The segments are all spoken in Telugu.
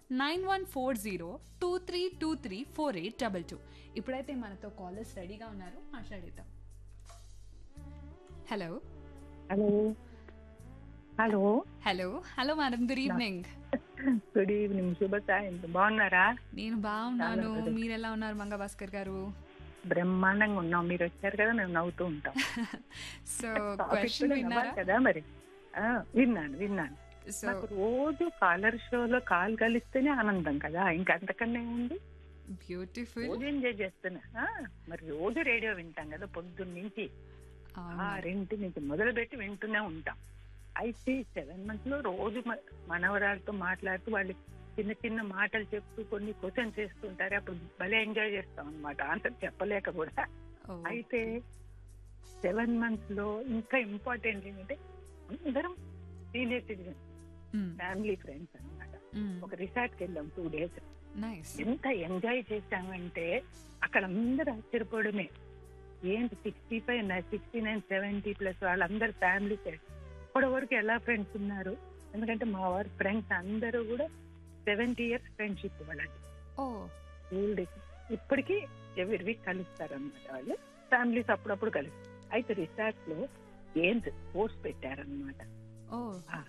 Nine one four zero two three two three four eight double two ఇప్పుడైతే మనతో కాలర్స్ రెడీగా ఉన్నారు మాట్లాడేద్దాం hello hello hello hello hello madam good evening good evening శుభ సాయంత్రం బాగున్నారా నేను బాగున్నాను మీరు ఎలా ఉన్నారు మంగ భాస్కర్ గారు బ్రహ్మాండంగా ఉన్నాం మీరు వచ్చారు కదా మేము నవ్వుతూ ఉంటాం సో Topic క్వశ్చన్ కూడా విన్నారా నవ్వాలి కదా మరి ఆ, విన్నాను విన్నాను సో నాకు రోజు కాలర్ షోలో కాల్ కలిస్తేనే ఆనందం కదా ఇంకా అంతకన్నా ఉంది బ్యూటిఫుల్ రోజు ఎంజాయ్ చేస్తున్నా ఆ, మరి రోజు రేడియో వింటాం కదా పొద్దున్న నుంచి ఆరింటి నుంచి మొదలు పెట్టి వింటూనే ఉంటాం అయితే సెవెన్ మంత్స్ లో రోజు మ- మనవరాలతో మాట్లాడుతూ వాళ్ళు చిన్న చిన్న మాటలు చెప్తూ కొన్ని క్వశ్చన్స్ చేస్తుంటారు అప్పుడు భలే ఎంజాయ్ చేస్తాం అనమాట ఆన్సర్ చెప్పలేక కూడా అయితే సెవెన్ మంత్స్ లో ఇంకా ఇంపార్టెంట్ ఏంటంటే అందరం సీనియర్ సిటిజన్ ఫ్యామిలీ ఫ్రెండ్స్ అన్నమాట ఒక రిసార్ట్ కి వెళ్ళాం టూ డేస్ నైస్ ఎంత ఎంజాయ్ చేశామంటే అక్కడ అందరూ ఆశ్చర్యపోవడమే ఏంటి sixty five sixty nine seventy plus వాళ్ళందరూ ఫ్యామిలీ ఇప్పటి వరకు ఎలా ఫ్రెండ్స్ ఉన్నారు ఎందుకంటే మా వారి ఫ్రెండ్స్ అందరూ కూడా సెవెంటీ ఇయర్స్ ఫ్రెండ్షిప్ వాళ్ళది ఓ స్కూల్ డేస్ ఇప్పటికీ ఎవరి వీక్ కలుస్తారు అనమాట వాళ్ళు ఫ్యామిలీస్ అప్పుడప్పుడు కలుస్తారు అయితే రిసార్ట్ లో గేమ్స్ స్పోర్ట్స్ పెట్టారనమాట ఓ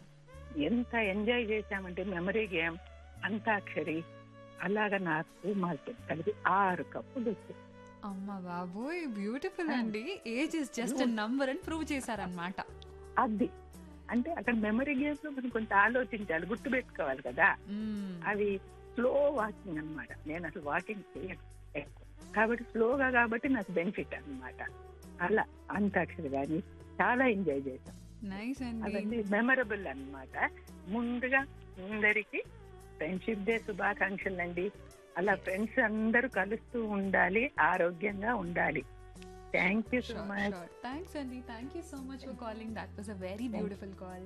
ఎంత ఎంజాయ్ చేశామంటే మెమరీ గేమ్ అంతాక్షరి అలాగా నాకు మా husband కలిపి ఆరు కప్పులు వచ్చాయి అమ్మ బాబోయ్ బ్యూటిఫుల్ అండి ఏజ్ ఇస్ జస్ట్ నంబర్ అని ప్రూవ్ చేశారనమాట అది అంటే అక్కడ మెమరీ గేమ్స్ లో మనం కొంత ఆలోచించాలి గుర్తు పెట్టుకోవాలి కదా అవి స్లో వాకింగ్ అన్నమాట నేను అసలు వాకింగ్ చేయను ఎక్కువ. కాబట్టి స్లోగా కాబట్టి నాకు బెనిఫిట్ అన్నమాట అలా అంతాక్షరి కానీ చాలా ఎంజాయ్ చేశాం నైస్ అండి అవన్నీ మెమరబుల్ అన్నమాట ముందుగా అందరికి ఫ్రెండ్షిప్ డే శుభాకాంక్షలు అండి అలా ఫ్రెండ్స్ అందరూ కలుస్తూ ఉండాలి ఆరోగ్యంగా ఉండాలి thank you so sure much sure thanks అండి thank you so much for calling that was a very beautiful call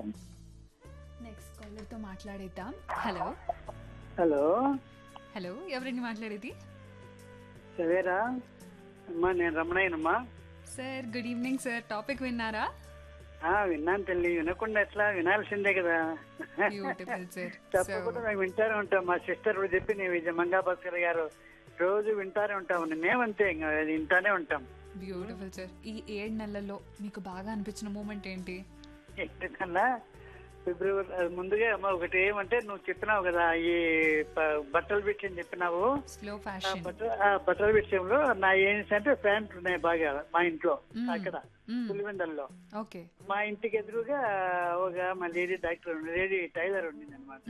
next caller తో మాట్లాడేద్దాం హలో హలో హలో ఎవరండి మాట్లాడేది సవేరా అమ్మా నేను రమణయ్యనమ్మా sir good evening sir topic విన్నారా ఆ, విన్నాను తల్లి వినకుండా ఎట్లా వినాల్సిందే కదా బ్యూటిఫుల్ సార్ తప్పకుండా మేము వింటానే ఉంటాం మా సిస్టర్ కూడా చెప్పి నేను విజయ మంగా భాస్కర్ గారు రోజు వింటానే ఉంటాం మేమంతే ఇంకా అది వింటానే ఉంటాం బ్యూటిఫుల్ సార్ ఈ ఏడు నెలల్లో మీకు బాగా అనిపించిన మూమెంట్ ఏంటి ఎందుకన్నా ఫిబ్రవరి అది ముందుగా అమ్మ ఒకటి ఏమంటే నువ్వు చెప్పినావు కదా ఈ ప- బట్టల విషయం చెప్పినావు స్లో ఆ ఫ్యాషన్ బట్టల ఆ బట్టల విషయంలో నా ఏంటి అంటే ప్యాంట్లు ఉన్నాయి బాగా మా ఇంట్లో అక్కడ పులివెందల్లో ఓకే మా ఇంటికి ఎదురుగా ఒక మా లేడీ డాక్టర్ ఉంది లేడీ టైలర్ ఉండింది అనమాట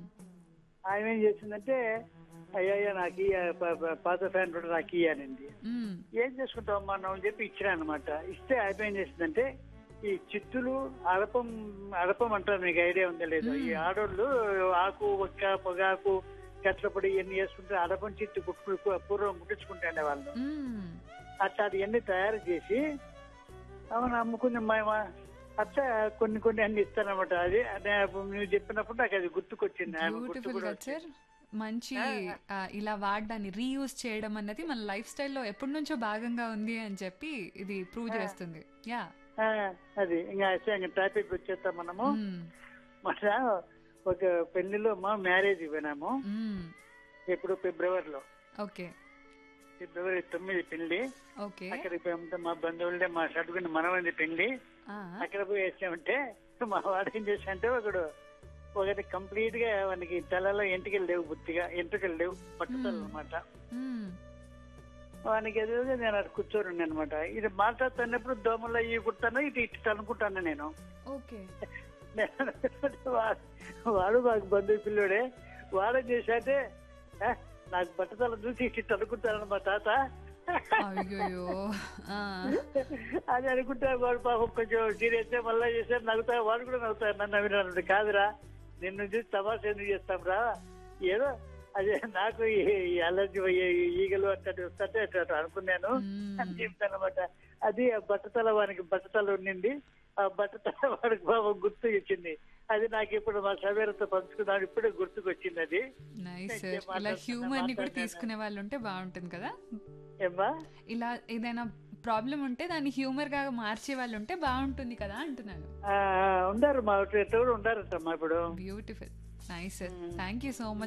ఆమె ఏం చేసిందంటే అయ్యా అయ్యా నాకు ఇయ్య, ప- ప- పాత ఫ్యాన్ కూడా నాకు ఇయ్యానండి ఏం చేసుకుంటావు అమ్మా నువ్వు అని చెప్పి ఇచ్చిన అనమాట ఇస్తే ఆమె ఏం చేసిందంటే ఈ చిత్తులు అడపం అడపం అంటారు మీకు ఐడియా ఉందా లేదు ఈ ఆడోళ్ళు ఆకు ఒక్క పొగాకు కట్లపొడి ఇవన్నీ వేసుకుంటే అడపం చిత్తు కుట్టు పూర్వం కుట్టించుకుంటాండే వాళ్ళు అట్లా అది అన్ని తయారు చేసి అవును అమ్ముకుని మేము అట్లా కొన్ని కొన్ని అన్ని ఇస్తానమాట అది అదే నువ్వు చెప్పినప్పుడు నాకు అది గుర్తుకొచ్చింది ఆమె గుర్తు బ్యూటిఫుల్ కూడా కదా సార్ మంచి ఆ, ఇలా వాడడాన్ని రీయూజ్ చేయడం అన్నది మన లైఫ్ స్టైల్లో ఎప్పటి నుంచో భాగంగా ఉంది అని చెప్పి ఇది ప్రూవ్ చేస్తుంది యా ఆ, అది ఇంకా అయితే ఇంకా టాపిక్ వచ్చేస్తాం మనము మన ఒక పెళ్లిలో మా మ్యారేజ్ పోయినాము ఇప్పుడు ఫిబ్రవరిలో ఓకే ఫిబ్రవరి తొమ్మిది పెళ్లి ఓకే అక్కడికి పోయామంటే మా బంధువులే మా సడుగుని మనమంది పెళ్లి అక్కడ పోయి వేసామంటే మా వాడు ఏం చేశాడంటే ఒకడు ఒకటి కంప్లీట్ గా వానికి తలలో ఎంటికలు లేవు బుద్ధిగా ఎంట్రుకలు లేవు పట్టుదల అనమాట వానికి ఎదురుగా నేను అక్కడ కూర్చొని ఉన్నాను అనమాట ఇది మాట్లాడుతున్నప్పుడు దోమలో ఈ కుట్టాను ఇటు ఇటు అనుకుంటాను నేను ఓకే నేను అనుకుంటే వాడు వాడు మాకు బంధువు పిల్లోడే వాడు చేశాడే "ఆ, నాకు బట్టతల చూసి ఇటు ఇటు అనుకుంటాను మా తాత అయ్యో అది అనుకుంటా వాడు పాపం కొంచెం సీరియస్ మళ్ళా చేశారు నవ్వుతా వాడు కూడా నవ్వుతారు నన్ను నవ్వినాడు కాదురా నిన్ను చూసి తమాషా ఎందుకు చేస్తాం రా ఏదో అదే నాకు ఈ- ఈ అలర్జీ అయ్యే ఈ ఈగలు అంటే వస్తుంటే అట్లా అనుకున్నాను అని చెప్తాను అనమాట అది ఆ బట్టతల వానికి బట్టతల ఉండింది ఆ బట్టతల వాడికి పాపం గుర్తు ఇచ్చింది అది నాకు ఇప్పుడు మా సవేరతో పంచుకున్నాను ఇప్పుడే గుర్తుకొచ్చింది అది నైస్ నేను సార్ ఇలా మాట్లాడుతున్నా, హ్యూమర్ ని కూడా మాట్లాడుతున్నా. తీసుకునే వాళ్ళు ఉంటే బాగుంటుంది కదా ఏమ్మా ఇలా ఏదైనా ప్రాబ్లం ఉంటే దాన్ని హ్యూమర్ గా మార్చే వాళ్ళు ఉంటే బాగుంటుంది కదా అంటున్నాను ఆ, ఉండారు మా తోడు ఉండారట మా ఇప్పుడు beautiful nice sir thank you so much